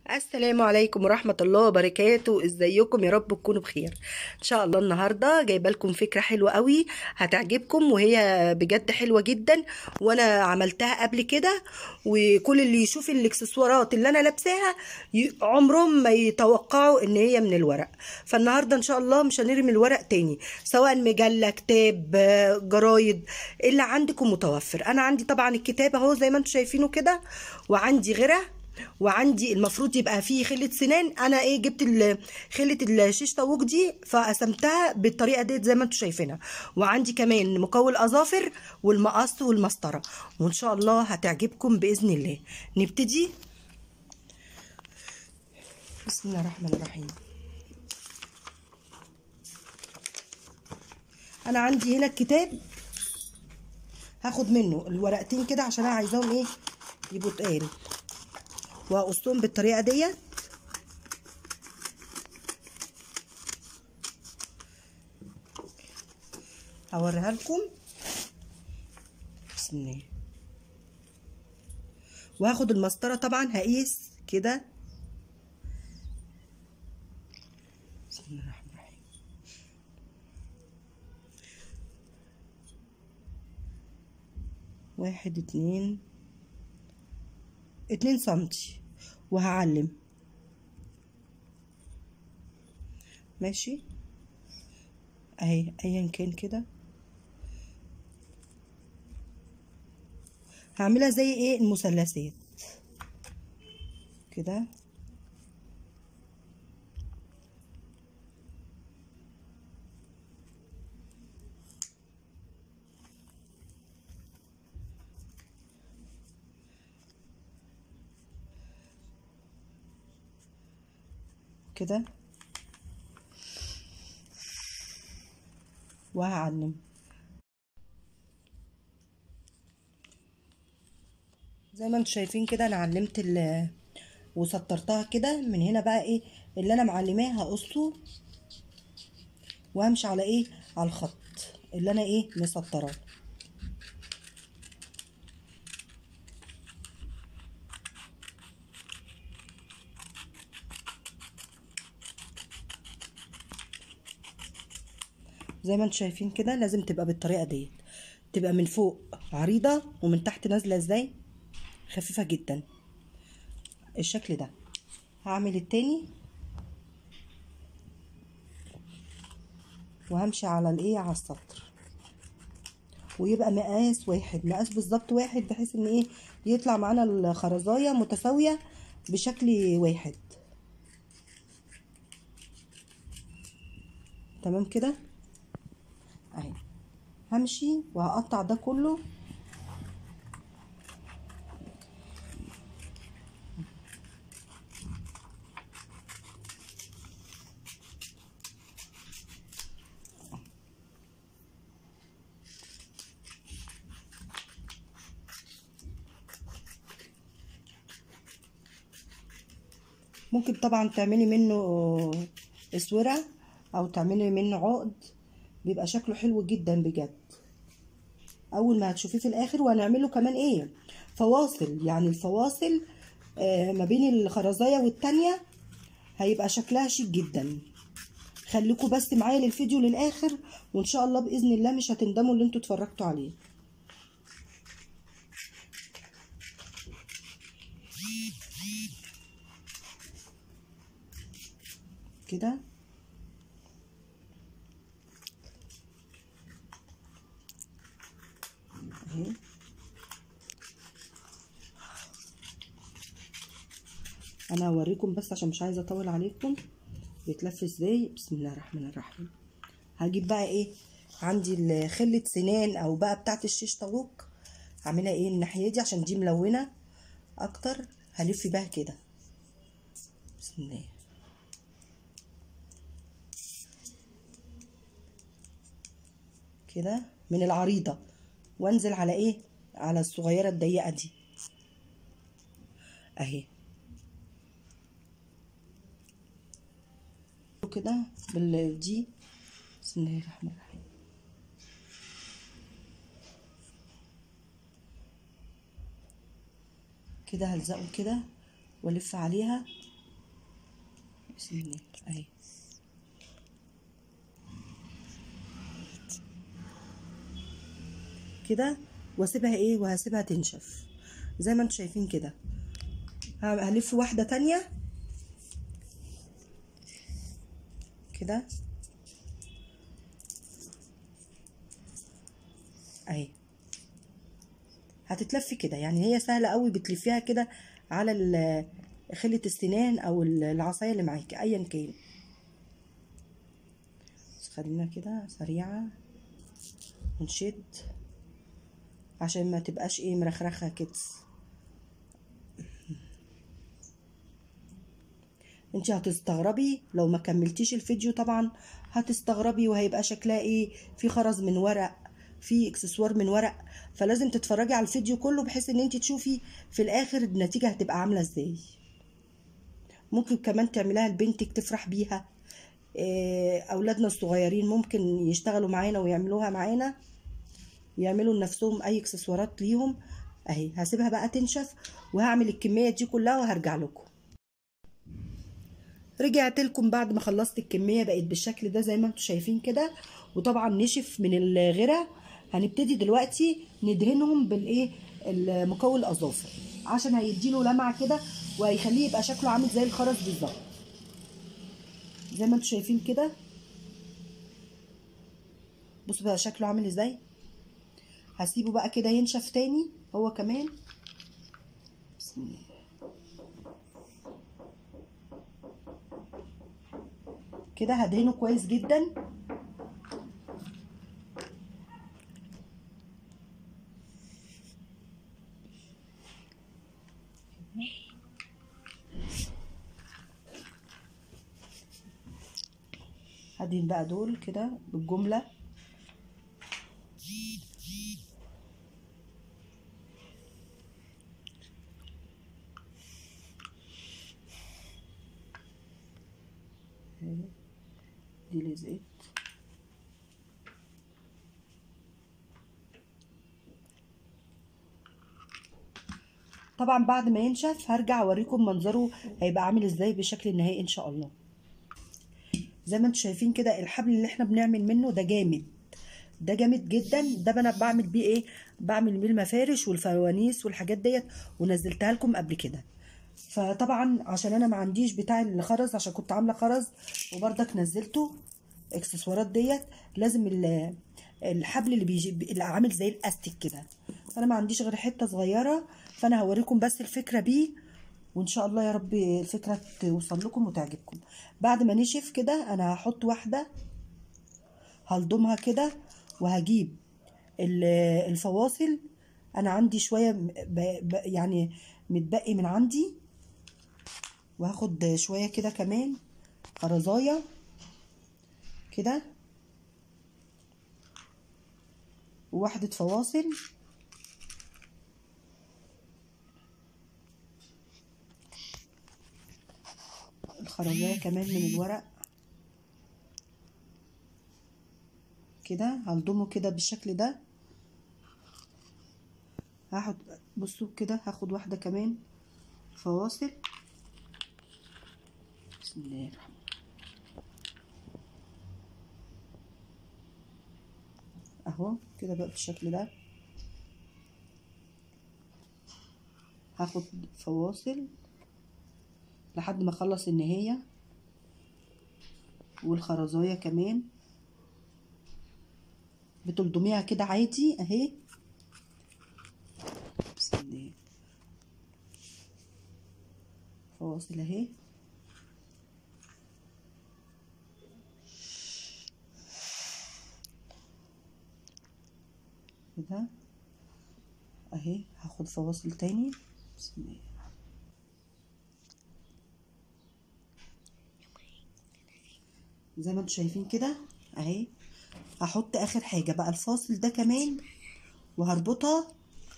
السلام عليكم ورحمة الله وبركاته ازيكم يا رب تكونوا بخير ان شاء الله النهاردة جايبه لكم فكرة حلوة قوي هتعجبكم وهي بجد حلوة جدا وانا عملتها قبل كده وكل اللي يشوف الاكسسوارات اللي انا لابساها ي- عمرهم ما يتوقعوا ان هي من الورق فالنهاردة ان شاء الله مش هنرمي الورق تاني سواء مجلة كتاب آه، جرايد اللي عندكم متوفر انا عندي طبعا الكتاب اهو زي ما انتم شايفينه كده وعندي غيره وعندي المفروض يبقى فيه خلة سنان انا ايه جبت ال- خلة الشيش طاووق دي فقسمتها بالطريقه ديت زي ما انتم شايفينها وعندي كمان مكون الاظافر والمقص والمسطره وان شاء الله هتعجبكم باذن الله نبتدي بسم الله الرحمن الرحيم انا عندي هنا الكتاب هاخد منه الورقتين كده عشان انا عايزاهم ايه يبقوا تقال وهقصهم بالطريقه ديت هوريها لكم بسم الله وهاخد المسطره طبعا هقيس كده بسم الله الرحمن الرحيم واحد اتنين اتنين سنتي وهعلم ماشي اهي ايا كان كده هعملها زي ايه المثلثات كده كده وهعلم زي ما انتم شايفين كده انا علمت ال وسطرتها كده من هنا بقى ايه اللي انا معلماه هقصه وهمشي على ايه على الخط اللي انا ايه مسطراه زي ما انتم شايفين كده لازم تبقى بالطريقه ديت تبقى من فوق عريضه ومن تحت نازله ازاي خفيفه جدا الشكل ده هعمل التاني وهمشي على الايه على السطر ويبقى مقاس واحد مقاس بالظبط واحد بحيث ان ايه يطلع معانا الخرزايه متساويه بشكل واحد تمام كده اهي همشي وهقطع ده كله ممكن طبعا تعملي منه اسوره او تعملي منه عقد بيبقى شكله حلو جدا بجد اول ما هتشوفيه في الاخر وهنعمله كمان ايه فواصل يعني الفواصل آه ما بين الخرزايه والتانية هيبقى شكلها شيك جدا خليكم بس معايا للفيديو للاخر وان شاء الله باذن الله مش هتندموا اللي انتوا اتفرجتوا عليه كده اهي انا هوريكم بس عشان مش عايزه اطول عليكم بيتلف ازاي بسم الله الرحمن الرحيم هجيب بقى ايه عندي خله سنان او بقى بتاعه الشيش طاووق هعملها ايه الناحيه دي عشان دي ملونه اكتر هلف بها كده بسم الله كده من العريضه وانزل على ايه على الصغيره الضيقه دي اهي كده بالدي بسم الله الرحمن الرحيم كده هلزقه كده والف عليها بسم الله اهي كده واسيبها ايه وهسيبها تنشف زي ما انتم شايفين كده ه- هلف واحدة تانية كده اهي هتتلف كده يعني هي سهلة قوي بتلفيها كده على ال- خلة السنان او ال- العصاية اللي معاكي ايا كان بس خلينا كده سريعة ونشد عشان ما تبقاش ايه مرخرخة كده انت هتستغربي لو ما كملتيش الفيديو طبعا هتستغربي وهيبقى شكلها ايه في خرز من ورق في اكسسوار من ورق فلازم تتفرجي على الفيديو كله بحيث ان انت تشوفي في الاخر النتيجة هتبقى عاملة ازاي ممكن كمان تعملها لبنتك تفرح بيها إيه، اولادنا الصغيرين ممكن يشتغلوا معانا ويعملوها معانا يعملوا لنفسهم اي اكسسوارات ليهم اهي هسيبها بقى تنشف وهعمل الكمية دي كلها وهرجع لكم رجعت لكم بعد ما خلصت الكمية بقت بالشكل ده زي ما انتم شايفين كده وطبعا نشف من الغرة هنبتدي دلوقتي ندهنهم بالايه المكون الاظافر عشان هيديله لمعة كده وهيخليه يبقى شكله عامل زي الخرز بالظبط زي ما انتم شايفين كده بصوا بقى شكله عامل ازاي هسيبه بقى كده ينشف تاني هو كمان بسم الله كده هدهنه كويس جدا هدهن بقى دول كده بالجملة دي لزقت طبعا بعد ما ينشف هرجع اوريكم منظره هيبقى عامل ازاي بالشكل النهائي ان شاء الله زي ما انتم شايفين كده الحبل اللي احنا بنعمل منه ده جامد ده جامد جدا ده انا بعمل بيه ايه بعمل بيه المفارش والفوانيس والحاجات ديت ونزلتها لكم قبل كده فطبعا عشان انا ما عنديش بتاع الخرز عشان كنت عامله خرز وبرضك نزلته اكسسوارات ديت لازم ال- الحبل اللي بيجي اللي عامل زي الاستيك كده انا ما عنديش غير حته صغيره فانا هوريكم بس الفكره بيه وان شاء الله يا رب الفكره توصل لكم وتعجبكم بعد ما نشف كده انا هحط واحده هلضمها كده وهجيب ال- الفواصل انا عندي شويه ب- ب- يعني متبقي من عندي وهاخد شويه كده كمان خرزايه كده وواحده فواصل الخرزايه كمان من الورق كده هلضمه كده بالشكل ده هاخد بصوا كده هاخد واحده كمان فواصل بسم الله الرحمن اهو كده بقى بالشكل ده هاخد فواصل لحد ما اخلص النهايه والخرزايه كمان بتلضميها كده عادي اهي بسم الله فواصل اهي كده اهي هاخد فواصل تاني بسم الله زي ما انتم شايفين كده اهي هحط اخر حاجه بقى الفاصل ده كمان وهربطها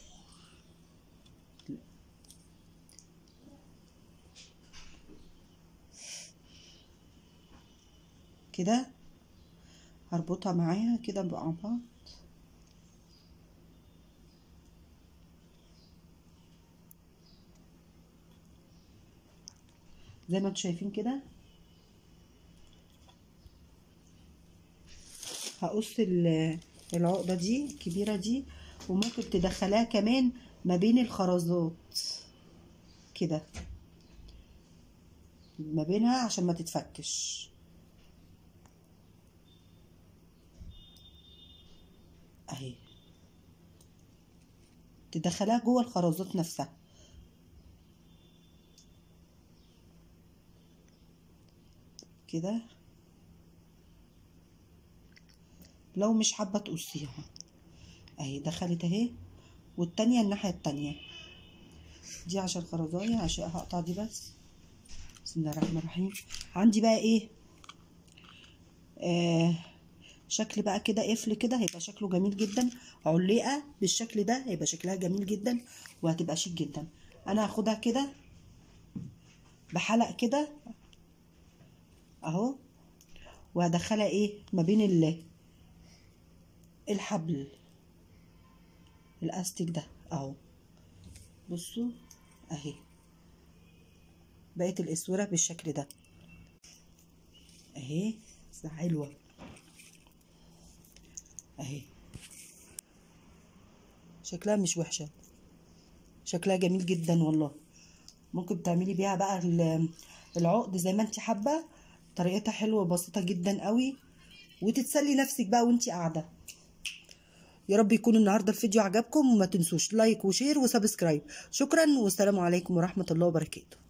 كده هربطها معاها كده مع بعض زي ما انتم شايفين كده هقص ال- العقدة دي الكبيرة دي وممكن تدخلها كمان ما بين الخرزات كده ما بينها عشان ما تتفكش اهي تدخلها جوه الخرزات نفسها كده لو مش حابة تقصيها اهي دخلت اهي والتانية الناحية التانية دي عشان خرزاية عشان هقطع دي بس بسم الله الرحمن الرحيم عندي بقى ايه آه شكل بقى كده قفل كده هيبقى شكله جميل جدا علقة بالشكل ده هيبقى شكلها جميل جدا وهتبقى شيك جدا انا هاخدها كده بحلق كده اهو وهدخلها ايه ما بين ال الحبل الاستيك ده اهو بصوا اهي بقت الاسوره بالشكل ده اهي بس حلوه اهي شكلها مش وحشه شكلها جميل جدا والله ممكن تعملي بيها بقى ال- العقد زي ما انت حابه طريقتها حلوه وبسيطه جدا قوي وتتسلي نفسك بقى وانت قاعده يا رب يكون النهارده الفيديو عجبكم وما تنسوش لايك وشير وسبسكرايب شكرا والسلام عليكم ورحمه الله وبركاته